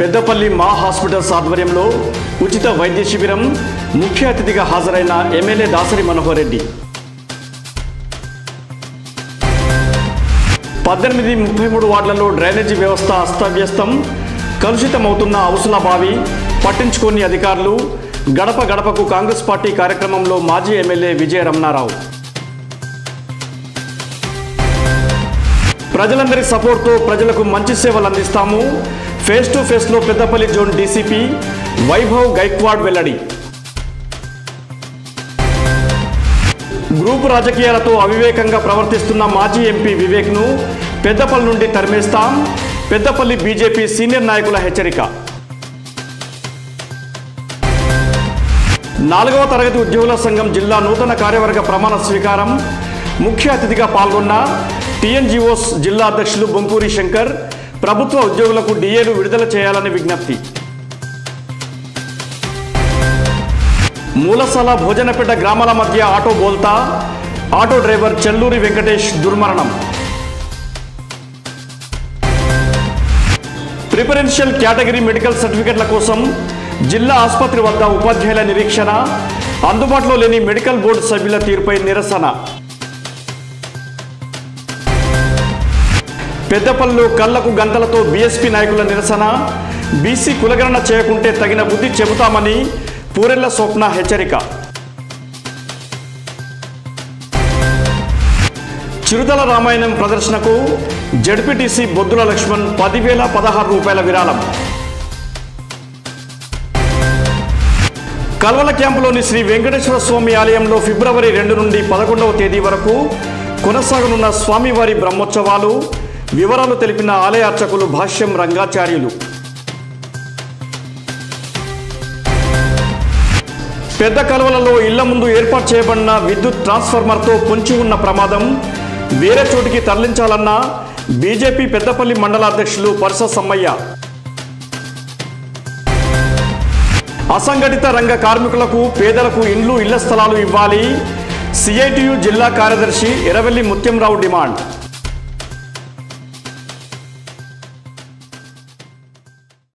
పెద్దపల్లి మా హాస్పిటల్స్ ఆధ్వర్యంలో ఉచిత వైద్య శిబిరం ముఖ్య అతిథిగా హాజరైన ఎమ్మెల్యే దాసరి మనోహర్ రెడ్డి పద్దెనిమిది ముప్పై మూడు వార్డులలో డ్రైనేజీ వ్యవస్థ అస్తవ్యస్తం కలుషితమవుతున్న అవసల బావి పట్టించుకోని అధికారులు గడప గడపకు కాంగ్రెస్ పార్టీ కార్యక్రమంలో మాజీ ఎమ్మెల్యే విజయ రమణారావు ప్రజలందరి సపోర్ట్తో ప్రజలకు మంచి సేవలు అందిస్తాము ఫేస్ టు ఫేస్లో పెద్దపల్లి జోన్ డీసీపీ వైభవ్ గైక్వాడ్ వెల్లడి గ్రూపు రాజకీయాలతో అవివేకంగా ప్రవర్తిస్తున్న మాజీ ఎంపీ వివేక్ను పెద్దపల్లి నుండి తరిమేస్తాం పెద్దపల్లి బీజేపీ సీనియర్ నాయకుల హెచ్చరిక నాలుగవ తరగతి ఉద్యోగుల సంఘం జిల్లా నూతన కార్యవర్గ ప్రమాణ స్వీకారం ముఖ్య అతిథిగా పాల్గొన్న టీఎన్జిఓస్ జిల్లా అధ్యక్షులు బొంకూరి శంకర్ ప్రభుత్వ ఉద్యోగులకు డిఏలు విడుదల చేయాలని విజ్ఞప్తి మూలసల భోజనపేట గ్రామాల మధ్య ఆటో బోల్తా ఆటో డ్రైవర్ చెల్లూరి వెంకటేష్ దుర్మరణం ప్రిఫరెన్షియల్ కేటగిరీ మెడికల్ సర్టిఫికెట్ల కోసం జిల్లా ఆసుపత్రి వద్ద ఉపాధ్యాయుల నిరీక్షణ అందుబాటులో లేని మెడికల్ బోర్డు సభ్యుల తీరుపై నిరసన పెద్దపల్లిలో కళ్లకు గంటలతో బీఎస్పీ నాయకుల నిరసన బీసీ కులగణన చేయకుంటే తగిన బుద్ధి చెబుతామని పూరెళ్ల స్వప్న హెచ్చరిక చిరుతల రామాయణం ప్రదర్శనకు జడ్పీటీసీ బొద్దుల లక్ష్మణ్ పదివేల పదహారు రూపాయల విరాళం కల్వల క్యాంపులోని శ్రీ వెంకటేశ్వర స్వామి ఆలయంలో ఫిబ్రవరి రెండు నుండి పదకొండవ తేదీ వరకు కొనసాగనున్న స్వామివారి బ్రహ్మోత్సవాలు వివరాలు తెలిపిన ఆలయ అర్చకులు భాష్యం రంగాచార్యులు పెద్ద కలవలలో ఇళ్ల ముందు ఏర్పాటు చేయబడిన విద్యుత్ ట్రాన్స్ఫార్మర్తో పొంచి ఉన్న ప్రమాదం వేరే చోటికి తరలించాలన్న బీజేపీ పెద్దపల్లి మండల అధ్యక్షులు పరస సమ్మయ్య అసంఘటిత రంగ కార్మికులకు పేదలకు ఇండ్లు ఇళ్ల స్థలాలు ఇవ్వాలి సిఐటియు జిల్లా కార్యదర్శి ఎరవెల్లి ముత్యంరావు డిమాండ్